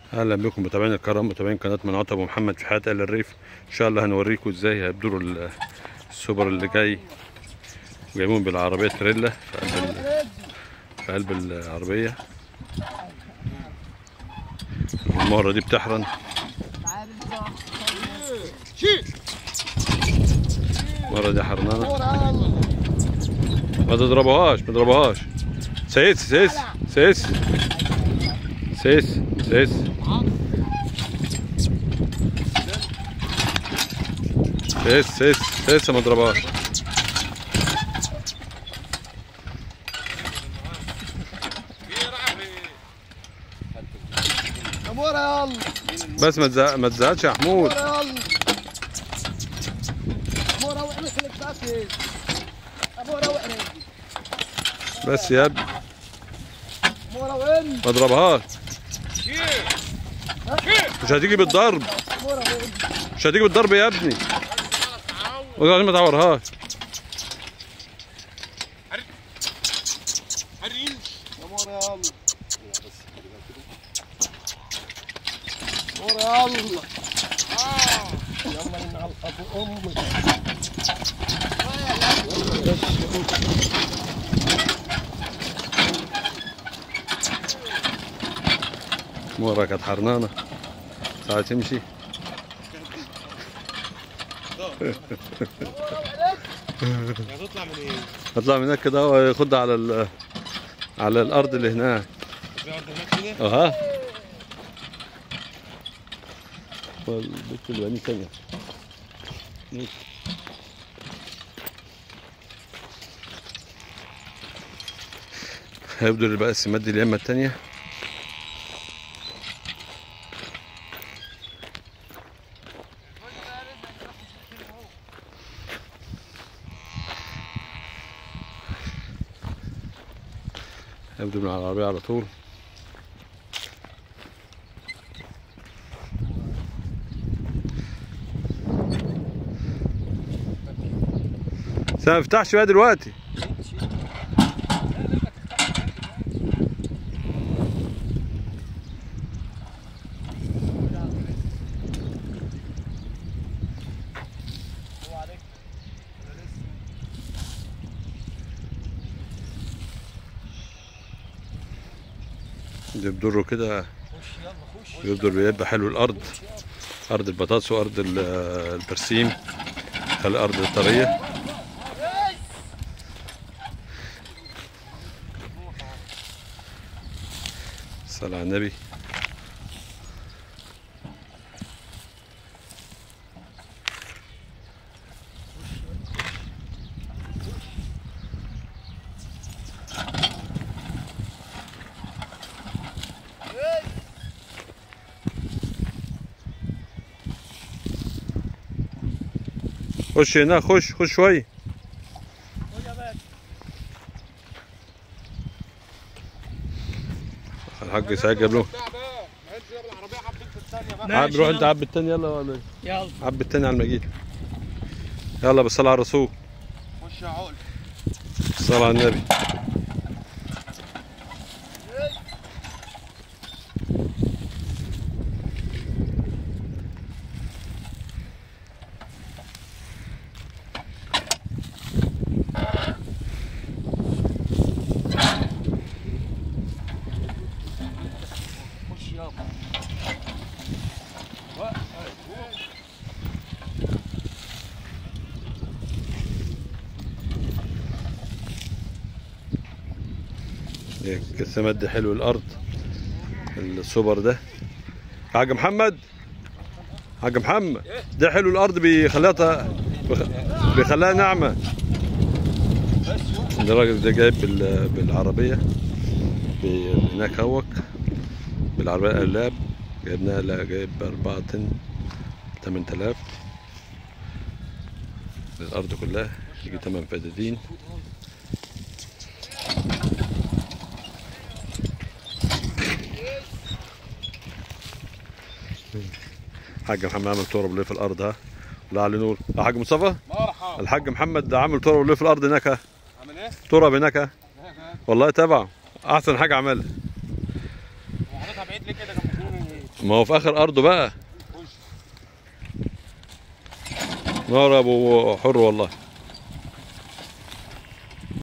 اهلا بكم متابعين الكرام متابعين قناه من عتب ومحمد في حياه اهل الريف ان شاء الله هنوريكم ازاي هيبدروا ال- السوبر اللي جاي جايبين بالعربيه تريلا في قلب ال- في قلب العربيه المره دي بتحرن المره دي حرنانه ما تضربوهاش ما تضربوهاش سيس سيس سيس سيس سيس سيس سيس سيس ما تضربهاش امورها يلا بس ما تزهق ما تزهقش يا حمود امورها يلا امورها وحنا خليك ساكت امورها وحنا بس يا ابني امورها وين ما تضربهاش مش هتيجي بالضرب امورها وين مش هتيجي بالضرب يا ابني والله ما تعورهاش امورها يلا امورها يلا يلا من على ابو امك مرة كانت حرنانة ساعة تمشي هتطلع من ايه؟ هطلع من هناك كده وياخدها على ال على الارض اللي هناك في ارض هناك كده؟ اها والبيت اللي بني ثانية هيبدو بقى السماد دي اليمة التانية هيبدو من على العربية على طول بس ما افتحش بقى دلوقتي يبدروا كده يبدر بيبقى حلو الارض ارض البطاطس وارض ال- البرسيم خلي الارض طريه صلى على النبي خش هنا خش خش شوي الحاج سعيد جاب له بتاع بقى ما انت جايب العربيه حبيت في الثانيه بقى عب روح انت عب التاني يلا ولا إيه؟ يلا عب التاني على المجيد يلا بالصلاة على الرسول خش يا عقل الصلاة على النبي خش يابا السماد ده حلو الارض السوبر ده حاج محمد حاج محمد ده حلو الارض بيخليها ط- بيخ- بيخليها ناعمه ده الراجل ده جايب بال- بالعربيه بي- هناك هوك بالعربيه قلاب جايب نقله جايب 4 طن 8000 الارض كلها يجي 8 فدادين حاج محمد عامل تراب ليه في الارض ها لا علي نور يا حاج مصطفى مرحبا الحاج محمد عامل تراب ليه في الارض هناك ها؟ عامل ايه؟ تراب هناك ها؟ والله تبعه احسن حاجه عملها وحضرتك اطلع بعيد ليه كده جنب الجنون ما هو في اخر ارضه بقى نار ابو حر والله